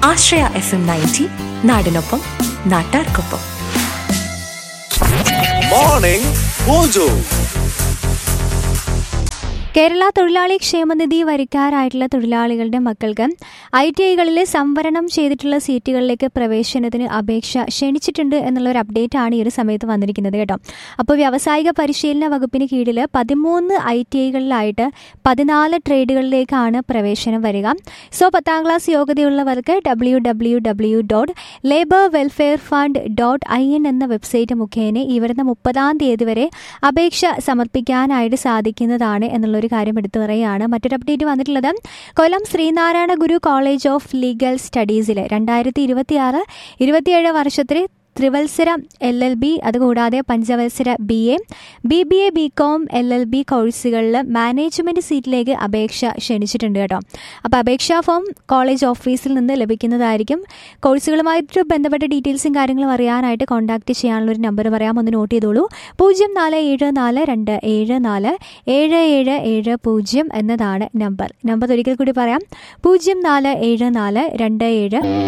ആശ്രയ F M ninety നാടിനൊപ്പം നാട്ടാർക്കൊപ്പം morning mojo Kerala തൊഴിലാളി ക്ഷേമനിധി വരിക്കാരായിട്ടുള്ള തൊഴിലാളികളുടെ മക്കൾക്ക് ഐ ടി ഐകളിൽ സംവരണം ചെയ്തിട്ടുള്ള സീറ്റുകളിലേക്ക് പ്രവേശനത്തിന് അപേക്ഷ ക്ഷണിച്ചിട്ടുണ്ട് എന്നുള്ള ഒരു അപ്ഡേറ്റ് ആണ് ഈ ഒരു സമയത്ത് വന്നിരിക്കുന്നത് കേട്ടോ അപ്പോൾ വ്യാവസായിക പരിശീലന വകുപ്പിന് കീഴിൽ പതിമൂന്ന് ഐ ടി ഐകളിലായിട്ട് പതിനാല് ട്രേഡുകളിലേക്കാണ് പ്രവേശനം വരിക സോ പത്താം ക്ലാസ് യോഗ്യതയുള്ളവർക്ക് W W W dot labour welfare fund dot I N എന്ന വെബ്സൈറ്റ് മുഖേന ഈ വരുന്ന മുപ്പതാം തീയതി വരെ അപേക്ഷ സമർപ്പിക്കാനായിട്ട് സാധിക്കുന്നതാണ് എന്നുള്ളൊരു കാര്യം എടുത്തു പറയുകയാണ് മറ്റൊരു അപ്ഡേറ്റ് വന്നിട്ടുള്ളത് Kollam Sreenarayana Guru college of legal സ്റ്റഡീസിൽ രണ്ടായിരത്തി ഇരുപത്തിയാറ് ഇരുപത്തിയേഴ് വർഷത്തിൽ ത്രിവത്സര എൽ എൽ ബി അതുകൂടാതെ പഞ്ചവത്സര B A B B A B com L L B കോഴ്സുകളിൽ മാനേജ്മെൻറ്റ് സീറ്റിലേക്ക് അപേക്ഷ ക്ഷണിച്ചിട്ടുണ്ട് കേട്ടോ അപ്പോൾ അപേക്ഷാ ഫോം കോളേജ് ഓഫീസിൽ നിന്ന് ലഭിക്കുന്നതായിരിക്കും കോഴ്സുകളുമായിട്ട് ബന്ധപ്പെട്ട ഡീറ്റെയിൽസും കാര്യങ്ങളും അറിയാനായിട്ട് കോൺടാക്ട് ചെയ്യാനുള്ള ഒരു നമ്പർ പറയാം ഒന്ന് നോട്ട് ചെയ്തോളൂ പൂജ്യം നാല് ഏഴ് നാല് രണ്ട് ഏഴ് നാല് ഏഴ് ഏഴ് ഏഴ് പൂജ്യം എന്നതാണ് നമ്പർ നമ്പർ ഒരിക്കൽ കൂടി പറയാം പൂജ്യം നാല് ഏഴ് നാല് രണ്ട് ഏഴ്